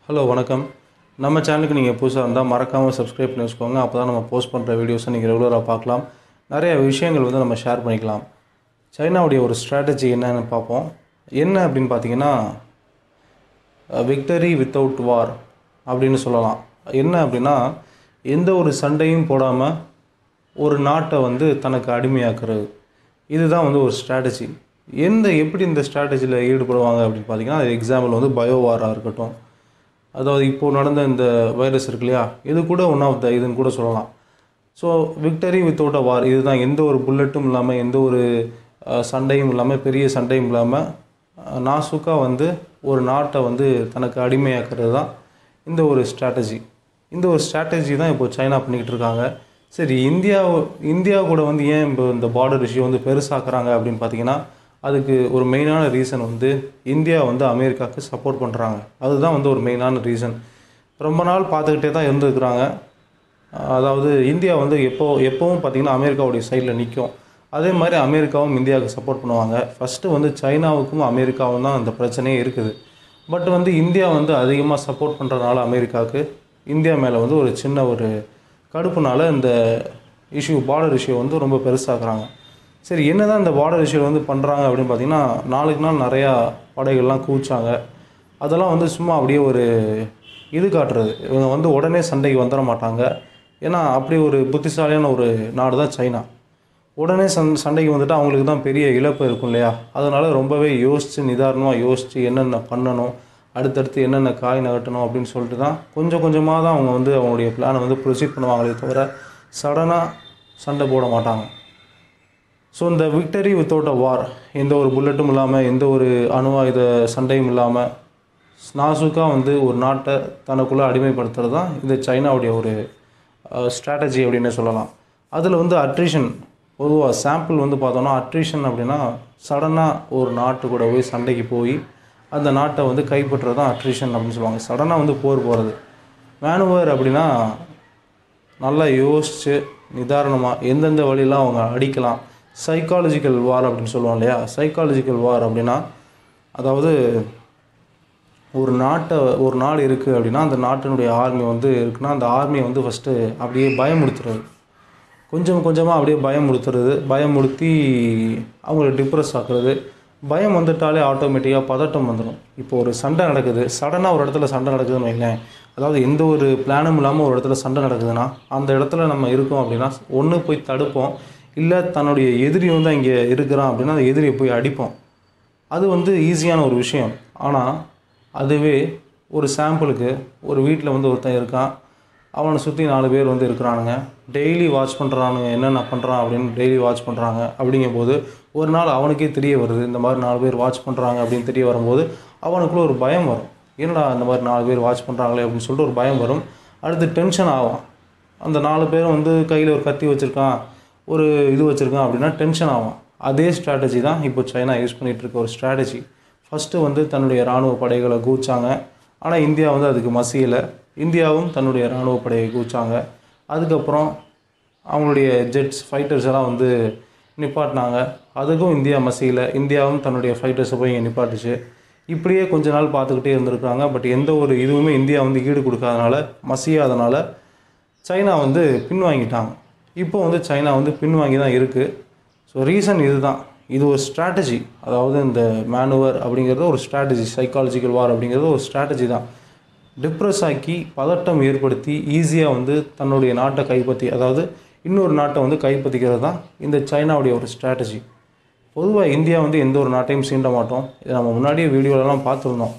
hello வணக்கம் நம்ம சேனலுக்கு நீங்கள் புதுசாக இருந்தால் மறக்காமல் சப்ஸ்கிரைப் பண்ணி வச்சுக்கோங்க அப்போ தான் நம்ம போஸ்ட் பண்ணுற வீடியோஸை நீங்கள் ரெகுலராக பார்க்கலாம் நிறைய விஷயங்கள் வந்து நம்ம ஷேர் பண்ணிக்கலாம் சைனாவுடைய ஒரு ஸ்ட்ராட்டஜி என்னன்னு பார்ப்போம் என்ன அப்படின்னு பார்த்தீங்கன்னா விக்டரி வித்தவுட் வார் அப்படின்னு சொல்லலாம் என்ன அப்படின்னா எந்த ஒரு சண்டையும் போடாமல் ஒரு நாட்டை வந்து தனக்கு அடிமையாக்குறது இதுதான் வந்து ஒரு ஸ்ட்ராட்டஜி எந்த எப்படி இந்த ஸ்ட்ராட்டஜியில் ஈடுபடுவாங்க அப்படின்னு பார்த்தீங்கன்னா எக்ஸாம்பிள் வந்து பயோவாராக இருக்கட்டும் அதாவது இப்போது நடந்த இந்த வைரஸ் இருக்கு இல்லையா இது கூட ஒன் ஆஃப் த இதுன்னு கூட சொல்லலாம் so victory without a war இதுதான் எந்த ஒரு புல்லட்டும் இல்லாமல் எந்த ஒரு அஹ், சண்டையும் இல்லாமல் பெரிய சண்டையும் இல்லாமல் நாசுக்காக வந்து ஒரு நாட்டை வந்து தனக்கு அடிமையாக்குறது தான் இந்த ஒரு ஸ்ட்ராட்டஜி இந்த ஒரு ஸ்ட்ராட்டஜி தான் இப்போ சைனா பண்ணிக்கிட்டு இருக்காங்க சரி இந்தியா இந்தியா கூட வந்து ஏன் இப்போ இந்த பார்டர் இஷ்யூ வந்து பெருசாக்குறாங்க அப்படின்னு பார்த்தீங்கன்னா அதுக்கு ஒரு மெயினான ரீசன் வந்து இந்தியா வந்து அமெரிக்காவுக்கு சப்போர்ட் பண்ணுறாங்க அதுதான் வந்து ஒரு மெயினான ரீசன் ரொம்ப நாள் பார்த்துக்கிட்டே தான் இருந்துருக்குறாங்க அதாவது இந்தியா வந்து எப்போ எப்போவும் பார்த்திங்கன்னா அமெரிக்காவுடைய சைடில் நிற்கும் அதே மாதிரி அமெரிக்காவும் இந்தியாவுக்கு சப்போர்ட் பண்ணுவாங்க ஃபஸ்ட்டு வந்து சைனாவுக்கும் அமெரிக்காவும் தான் அந்த பிரச்சனையே இருக்குது பட் வந்து இந்தியா வந்து அதிகமாக சப்போர்ட் பண்ணுறதுனால அமெரிக்காவுக்கு இந்தியா மேலே வந்து ஒரு சின்ன ஒரு கடுப்புனால இந்த இஷ்யூ பார்டர் இஷ்யூ வந்து ரொம்ப பெருசாக்குறாங்க சரி என்ன தான் இந்த பார்டர் இஷ்யூ வந்து பண்ணுறாங்க அப்படின்னு பார்த்தீங்கன்னா நாளுக்கு நாள் நிறையா படைகள்லாம் கூச்சாங்க அதெல்லாம் வந்து சும்மா அப்படியே ஒரு இது காட்டுறது இவங்க வந்து உடனே சண்டைக்கு வந்துட மாட்டாங்க ஏன்னா அப்படி ஒரு புத்திசாலியான ஒரு நாடு தான் சைனா உடனே சண் சண்டைக்கு வந்துட்டு அவங்களுக்கு தான் பெரிய இழப்பு இருக்கும் இல்லையா அதனால் ரொம்பவே யோசித்து நிதானமாக யோசித்து என்னென்ன பண்ணணும் அடுத்தடுத்து என்னென்ன காய் நகட்டணும் அப்படின்னு சொல்லிட்டு தான் கொஞ்சம் கொஞ்சமாக தான் அவங்க வந்து அவங்களுடைய பிளானை வந்து ப்ரொசீட் பண்ணுவாங்களே தவிர சடனாக சண்டை போட மாட்டாங்க ஸோ இந்த விக்டரி வித்தவுட் அ வார் எந்த ஒரு புல்லட்டும் இல்லாமல் எந்த ஒரு அணு ஆயுத சண்டையும் இல்லாமல் நாசுக்காக வந்து ஒரு நாட்டை தனக்குள்ளே அடிமைப்படுத்துறது தான் இந்த சைனாவுடைய ஒரு ஸ்ட்ராட்டஜி அப்படின்னு சொல்லலாம் அதில் வந்து அட்ரிஷன் பொதுவாக சாம்பிள் வந்து பார்த்தோன்னா அட்ரிஷன் அப்படின்னா சடனாக ஒரு நாட்டு கூட போய் சண்டைக்கு போய் அந்த நாட்டை வந்து கைப்பற்றுறது தான் அட்ரிஷன் அப்படின்னு சொல்லுவாங்க சடனாக வந்து போர் போகிறது மேனுவர் அப்படின்னா நல்லா யோசித்து நிதானமாக எந்தெந்த வழியெல்லாம் அவங்க அடிக்கலாம் சைக்காலஜிக்கல் வார் அப்படின்னு சொல்லுவோம் இல்லையா சைக்காலஜிக்கல் வார் அப்படின்னா அதாவது ஒரு நாட்டை ஒரு நாடு இருக்குது அப்படின்னா அந்த நாட்டினுடைய ஆர்மி வந்து இருக்குன்னா அந்த ஆர்மியை வந்து ஃபஸ்ட்டு அப்படியே பயமுடுத்துறது கொஞ்சம் கொஞ்சமாக அப்படியே பயமுடுத்துறது பயமுடுத்தி அவங்கள டிப்ரெஸ் ஆக்குறது பயம் வந்துட்டாலே ஆட்டோமேட்டிக்காக பதட்டம் வந்துடும் இப்போ ஒரு சண்டை நடக்குது சடனாக ஒரு இடத்துல சண்டை நடக்குதுன்னு வைங்களேன் அதாவது எந்த ஒரு பிளானும் இல்லாமல் ஒரு இடத்துல சண்டை நடக்குதுன்னா அந்த இடத்துல நம்ம இருக்கோம் அப்படின்னா ஒன்று போய் தடுப்போம் இல்லை தன்னுடைய எதிரி வந்து இங்கே இருக்கிறான் அப்படின்னா அந்த எதிரியை போய் அடிப்போம் அது வந்து ஈஸியான ஒரு விஷயம் ஆனால் அதுவே ஒரு சாம்பிளுக்கு ஒரு வீட்டில் வந்து ஒருத்தன் இருக்கான் அவனை சுற்றி நாலு பேர் வந்து இருக்கிறானுங்க டெய்லி வாட்ச் பண்ணுறானுங்க என்னென்ன பண்ணுறான் அப்படின்னு டெய்லி வாட்ச் பண்ணுறாங்க அப்படிங்கும்போது ஒரு நாள் அவனுக்கே தெரிய வருது இந்த மாதிரி நாலு பேர் வாட்ச் பண்ணுறாங்க அப்படின்னு தெரிய வரும்போது அவனுக்குள்ள ஒரு பயம் வரும் என்னடா இந்த மாதிரி நாலு பேர் வாட்ச் பண்ணுறாங்களே அப்படின்னு சொல்லிட்டு ஒரு பயம் வரும் அடுத்து டென்ஷன் ஆகும் அந்த நாலு பேரும் வந்து கையில் ஒரு கத்தி வச்சுருக்கான் ஒரு இது வச்சுருக்கான் அப்படின்னா டென்ஷன் ஆகும் அதே ஸ்ட்ராட்டஜி தான் இப்போ சைனா யூஸ் பண்ணிகிட்டு இருக்க ஒரு ஸ்ட்ராட்டஜி ஃபஸ்ட்டு வந்து தன்னுடைய இராணுவ படைகளை கூச்சாங்க ஆனால் இந்தியா வந்து அதுக்கு மசியலை இந்தியாவும் தன்னுடைய இராணுவ படையை கூச்சாங்க அதுக்கப்புறம் அவங்களுடைய ஜெட்ஸ் ஃபைட்டர்ஸ் எல்லாம் வந்து நிப்பாட்டினாங்க அதுக்கும் இந்தியா மசியலை இந்தியாவும் தன்னுடைய ஃபைட்டர்ஸை போய் இங்கே நிப்பாட்டுச்சு இப்படியே கொஞ்ச நாள் பார்த்துக்கிட்டே இருந்திருக்காங்க பட் எந்த ஒரு இதுவுமே இந்தியா வந்து ஈடு கொடுக்காதனால மசியாதனால சைனா வந்து பின்வாங்கிட்டாங்க இப்போ வந்து சைனா வந்து பின்வாங்கி தான் இருக்குது ஸோ ரீசன் இதுதான் இது ஒரு ஸ்ட்ராட்டஜி அதாவது இந்த மேனுவர் அப்படிங்கிறது ஒரு ஸ்ட்ராட்டஜி சைக்காலஜிக்கல் வார் அப்படிங்கிறது ஒரு ஸ்ட்ராட்டஜி தான் டிப்ரெஸ் ஆக்கி பதட்டம் ஏற்படுத்தி ஈஸியாக வந்து தன்னுடைய நாட்டை கைப்பற்றி அதாவது இன்னொரு நாட்டை வந்து கைப்பற்றிக்கிறது தான் இந்த சைனாவுடைய ஒரு ஸ்ட்ராட்டஜி பொதுவாக இந்தியா வந்து எந்த ஒரு நாட்டையும் சீண்ட மாட்டோம் இதை நம்ம முன்னாடியே வீடியோலலாம் பார்த்துருந்தோம்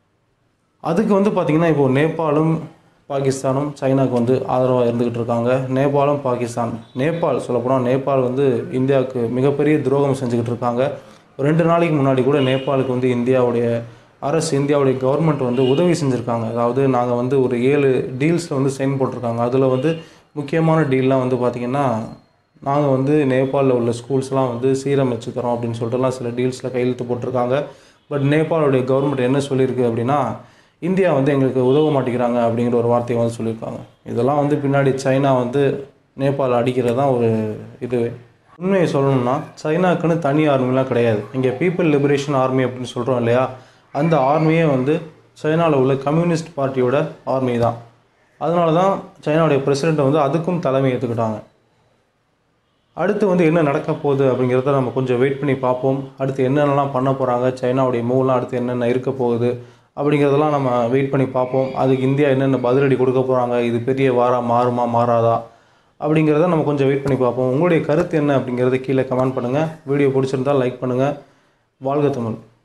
அதுக்கு வந்து பார்த்திங்கன்னா இப்போது நேபாளும் பாகிஸ்தானும் சைனாக்கு வந்து ஆதரவாக இருந்துக்கிட்டு இருக்காங்க நேபாளும் பாகிஸ்தான் நேபாள் சொல்லப்போனால் நேபாள் வந்து இந்தியாவுக்கு மிகப்பெரிய துரோகம் செஞ்சுக்கிட்டு இருக்காங்க ரெண்டு நாளைக்கு முன்னாடி கூட நேபாளுக்கு வந்து இந்தியாவுடைய அரசு இந்தியாவுடைய கவர்மெண்ட் வந்து உதவி செஞ்சுருக்காங்க அதாவது நாங்கள் வந்து ஒரு ஏழு டீல்ஸில் வந்து சைன் போட்டிருக்காங்க அதில் வந்து முக்கியமான டீல்லாம் வந்து பார்த்திங்கன்னா நாங்கள் வந்து நேபாளில் உள்ள ஸ்கூல்ஸ்லாம் வந்து சீரமைச்சு தரோம் அப்படின்னு சொல்லிட்டுலாம் சில டீல்ஸில் கையெழுத்து போட்டிருக்காங்க பட் நேபாளுடைய கவர்மெண்ட் என்ன சொல்லியிருக்கு அப்படின்னா இந்தியா வந்து எங்களுக்கு உதவ மாட்டேங்கிறாங்க அப்படிங்கிற ஒரு வார்த்தையை வந்து சொல்லியிருக்காங்க இதெல்லாம் வந்து பின்னாடி சைனா வந்து நேபாள் அடிக்கிறது தான் ஒரு இதுவே உண்மையை சொல்லணும்னா சைனாக்குன்னு தனி ஆர்மிலாம் கிடையாது இங்கே பீப்புள் லிபரேஷன் ஆர்மி அப்படின்னு சொல்கிறோம் இல்லையா அந்த ஆர்மியே வந்து சைனாவில் உள்ள கம்யூனிஸ்ட் பார்ட்டியோட ஆர்மி தான் அதனால தான் சைனாவுடைய பிரசிடெண்ட்டை வந்து அதுக்கும் தலைமை ஏற்றுக்கிட்டாங்க அடுத்து வந்து என்ன நடக்க போகுது அப்படிங்கிறத நம்ம கொஞ்சம் வெயிட் பண்ணி பார்ப்போம் அடுத்து என்னென்னலாம் பண்ண போகிறாங்க சைனாவுடைய மூவ்லாம் அடுத்து என்னென்ன இருக்க போகுது அப்படிங்கிறதெல்லாம் நம்ம வெயிட் பண்ணி பார்ப்போம் அதுக்கு இந்தியா என்னென்ன பதிலடி கொடுக்க போகிறாங்க இது பெரிய வாரா மாறுமா மாறாதா அப்படிங்கிறத நம்ம கொஞ்சம் வெயிட் பண்ணி பார்ப்போம் உங்களுடைய கருத்து என்ன அப்படிங்கிறத கீழே கமெண்ட் பண்ணுங்கள் வீடியோ பிடிச்சிருந்தா லைக் பண்ணுங்கள் வாழ்க தமிழ்